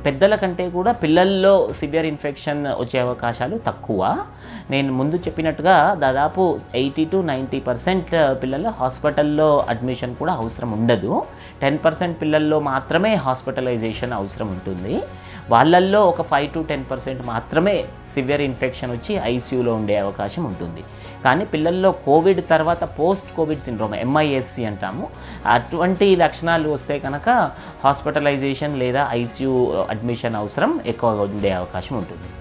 పెద్దల కంటే కూడా పిల్లల్లో సివియర్ ఇన్ఫెక్షన్ వచ్చే అవకాశాలు తక్కువ నేను ముందు చెప్పినట్టుగా దాదాపు ఎయిటీ టు నైంటీ పర్సెంట్ పిల్లలు హాస్పిటల్లో అడ్మిషన్ కూడా అవసరం ఉండదు టెన్ పర్సెంట్ పిల్లల్లో మాత్రమే హాస్పిటలైజేషన్ అవసరం ఉంటుంది వాళ్ళల్లో ఒక ఫైవ్ టు టెన్ పర్సెంట్ మాత్రమే సివియర్ ఇన్ఫెక్షన్ వచ్చి ఐసీయూలో ఉండే అవకాశం ఉంటుంది కానీ పిల్లల్లో కోవిడ్ తర్వాత పోస్ట్ కోవిడ్ సిండ్రోమ్ ఎంఐఎస్సి అంటాము అటువంటి లక్షణాలు వస్తే కనుక హాస్పిటలైజేషన్ లేదా ఐసీయూ అడ్మిషన్ అవసరం ఎక్కువగా ఉండే అవకాశం ఉంటుంది